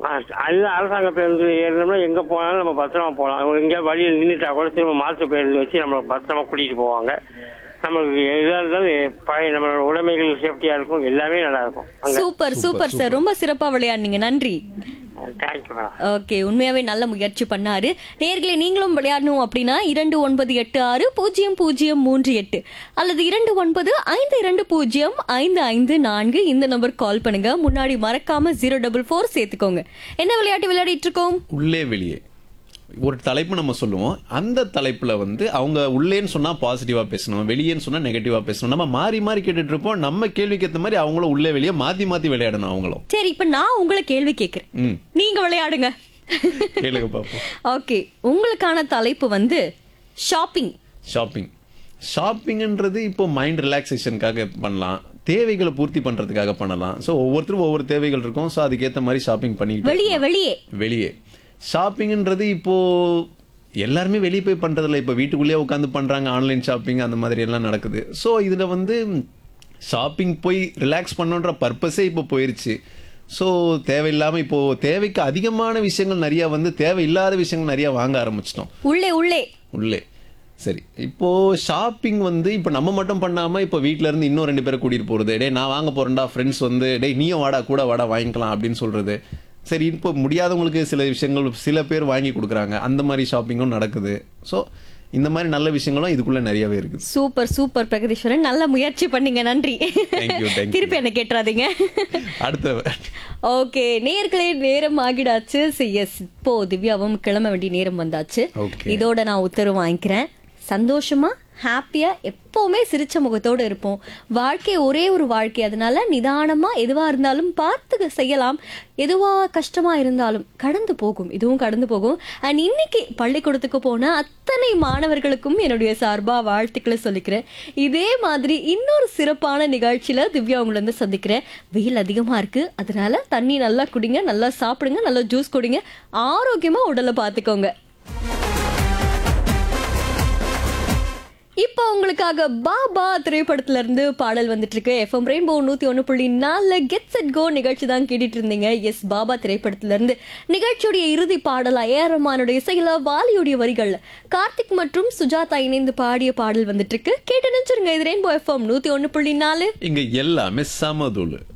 அது அரசாங்க பேருந்து ஏறினோம்னா எங்க போனாலும் நம்ம பத்திரமா போகலாம் எங்கேயா வழியில் நின்றுட்டா கூட திரும்ப மாற்று பேருந்து வச்சு நம்ம பத்திரமா கூட்டிட்டு போவாங்க நம்மளுக்கு எதாக இருந்தாலும் பழைய நம்மளோட உடைமைகள் சேஃப்டியா இருக்கும் எல்லாமே நல்லா இருக்கும் அங்க சூப்பர் சூப்பர் சார் ரொம்ப சிறப்பா விளையாடுனீங்க நன்றி தேங்க்யூ மேடம் ஓகே உண்மையாவே நல்ல முயற்சி பண்ணாரு நேர்களை நீங்களும் விளையாடணும் அப்படின்னா இரண்டு ஒன்பது எட்டு ஆறு பூஜ்ஜியம் பூஜ்ஜியம் மூன்று எட்டு அல்லது இரண்டு ஒன்பது ஐந்து இரண்டு பூஜ்ஜியம் ஐந்து ஐந்து நான்கு இந்த நம்பர் கால் பண்ணுங்க முன்னாடி மறக்காம ஜீரோ டபுள் ஃபோர் சேர்த்துக்கோங்க என்ன விளையாட்டு விளையாடிட்டு இருக்கோம் உள்ளே வெளியே ஒரு தலைப்பு நம்ம சொல்லுவோம் அந்த தலைப்புல வந்து அவங்க உள்ளேன்னு சொன்னா பாசிட்டிவா பேசணும் வெளியேன்னு சொன்னா நெகட்டிவா பேசணும் நம்ம மாறி மாறி கேட்டுட்டு இருப்போம் நம்ம கேள்விக்கு ஏத்த மாதிரி அவங்களும் உள்ளே வெளியே மாத்தி மாத்தி விளையாடணும் அவங்களும் சரி இப்ப நான் உங்களை கேள்வி கேட்கிறேன் ம் நீங்க விளையாடுங்க கேளுங்க பாப்போம் ஓகே உங்களுக்கான தலைப்பு வந்து ஷாப்பிங் ஷாப்பிங் ஷாப்பிங்ன்றது இப்போ மைண்ட் ரிலாக்ஸேஷனுக்காக பண்ணலாம் தேவைகளை பூர்த்தி பண்றதுக்காக பண்ணலாம் ஸோ ஒவ்வொருத்தரும் ஒவ்வொரு தேவைகள் இருக்கும் ஸோ அதுக்கேற்ற மாதிரி ஷாப்பிங் பண்ணிட்டு வெளியே வெளியே வெளியே ஷாப்பிங்ன்றது இப்போ எல்லாருமே வெளியே போய் பண்றதில்ல இப்போ வீட்டுக்குள்ளேயே உட்காந்து பண்றாங்க ஆன்லைன் ஷாப்பிங் அந்த மாதிரி எல்லாம் நடக்குது ஸோ இதுல வந்து ஷாப்பிங் போய் ரிலாக்ஸ் பண்ணுன்ற பர்பஸே இப்போ போயிருச்சு ஸோ தேவையில்லாம இப்போ தேவைக்கு அதிகமான விஷயங்கள் நிறைய வந்து தேவையில்லாத விஷயங்கள் நிறைய வாங்க ஆரம்பிச்சிட்டோம் உள்ளே உள்ளே உள்ளே சரி இப்போ ஷாப்பிங் வந்து இப்போ நம்ம மட்டும் பண்ணாம இப்போ வீட்ல இருந்து இன்னும் ரெண்டு பேரை கூட்டிட்டு போறது டேய் நான் வாங்க போறேன்டா ஃப்ரெண்ட்ஸ் வந்து டேய் நீயும் வாடா கூட வாடா வாங்கிக்கலாம் அப்படின்னு சொல்றது சரி இப்போ முடியாதவங்களுக்கு சில விஷயங்கள் சில பேர் வாங்கி கொடுக்குறாங்க அந்த மாதிரி ஷாப்பிங்கும் நடக்குது ஸோ இந்த மாதிரி நல்ல விஷயங்களும் இதுக்குள்ள நிறையவே இருக்குது சூப்பர் சூப்பர் பிரகதீஸ்வரன் நல்ல முயற்சி பண்ணீங்க நன்றி Thank you, thank you. திருப்பி என்ன கேட்டுறாதீங்க அடுத்த ஓகே நேர்களே நேரம் ஆகிடாச்சு எஸ் இப்போ திவ்யாவும் கிளம்ப வேண்டிய நேரம் வந்தாச்சு Okay. இதோட நான் உத்தரவு வாங்கிக்கிறேன் சந்தோஷமா ஹாப்பியா எப்பவுமே சிரிச்ச முகத்தோட இருப்போம் வாழ்க்கை ஒரே ஒரு வாழ்க்கை அதனால நிதானமா எதுவா இருந்தாலும் பார்த்து செய்யலாம் எதுவா கஷ்டமா இருந்தாலும் கடந்து போகும் இதுவும் கடந்து போகும் அண்ட் இன்னைக்கு பள்ளிக்கூடத்துக்கு போன அத்தனை மாணவர்களுக்கும் என்னுடைய சார்பா வாழ்த்துக்களை சொல்லிக்கிறேன் இதே மாதிரி இன்னொரு சிறப்பான நிகழ்ச்சியில திவ்யா உங்களை வந்து சந்திக்கிறேன் வெயில் அதிகமா இருக்கு அதனால தண்ணி நல்லா குடிங்க நல்லா சாப்பிடுங்க நல்லா ஜூஸ் குடிங்க ஆரோக்கியமா உடலை பார்த்துக்கோங்க இப்போ உங்களுக்காக பாபா திரைப்படத்துல இருந்து பாடல் வந்துட்டு இருக்கு எஃப்எம் ரெயின்போ நூத்தி ஒண்ணு புள்ளி நாலு கெட் செட் கோ நிகழ்ச்சி தான் கேட்டுட்டு இருந்தீங்க எஸ் பாபா திரைப்படத்துல இருந்து நிகழ்ச்சியுடைய இறுதி பாடலா ஏ ஆர் ரஹ்மானுடைய செயல வாலியுடைய வரிகள் கார்த்திக் மற்றும் சுஜாதா இணைந்து பாடிய பாடல் வந்துட்டு இருக்கு கேட்டு நினைச்சிருங்க இது ரெயின்போ எஃப்எம் நூத்தி ஒண்ணு புள்ளி நாலு இங்க எல்லாமே சமதூள்